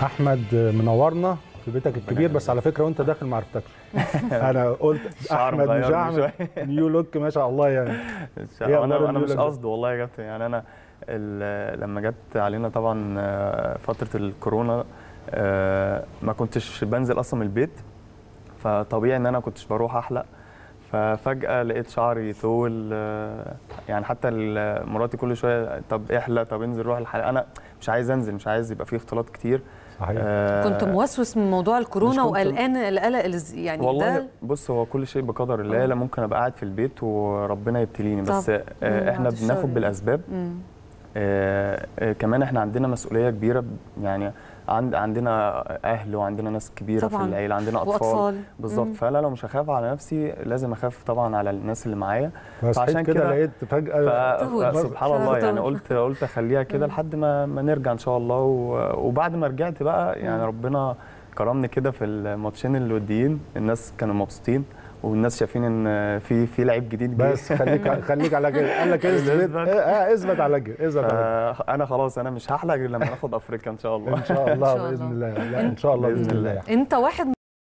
احمد منورنا في بيتك الكبير بس على فكره وانت داخل ما عرفتكش انا قلت الشعر احمد مغيرني مش احمد شوية. نيو لوك ما شاء الله يعني إيه أخبار انا انا النيو مش لوك ده؟ قصدي والله يا كابتن يعني انا ال- لما جت علينا طبعا آه، فتره الكورونا آه، ما كنتش بنزل اصلا من البيت فطبيعي ان انا كنتش بروح احلق ففجاه لقيت شعري طول آه، يعني حتى ال- مراتي كل شويه طب احلق طب انزل روح الحلقه انا مش عايز انزل مش عايز يبقى فيه اختلاط كتير صحيح آه، كنت موسوس من موضوع مش الكورونا كنت- وقلقان القلق الز- يعني والله ده بص هو كل شيء بقدر الله آه. لا ممكن ابقى قاعد في البيت وربنا يبتليني بس طب. آه، مم، احنا بعد الشر بناخد يعني. بالاسباب مم. آه، آه، كمان احنا عندنا مسؤوليه كبيره ب- يعني عند عندنا اهل وعندنا ناس كبيره طبعاً. في العيله عندنا اطفال واطفال بالظبط مم. فانا لو مش هخاف على نفسي لازم اخاف طبعا على الناس اللي معايا فصحيت فعشان كده كده- لقيت ف... فجاه تهور. سبحان الله يعني تهور. قلت قلت اخليها كده مم. لحد ما ما نرجع ان شاء الله و... وبعد ما رجعت بقى يعني مم. ربنا كرمني كده في الماتشين الوديين الناس كانوا مبسوطين والناس شايفين ان في في لعيب جديد جه بس خليك خليك على كده قال لك اثبت اثبت. اه آه، اثبت على كده اثبت على فانا خلاص انا مش هحلق غير لما ناخد افريقيا ان شاء الله كده ان شاء الله إن شاء باذن الله. الله لا ان شاء الله بإذن باذن الله. الله انت واحد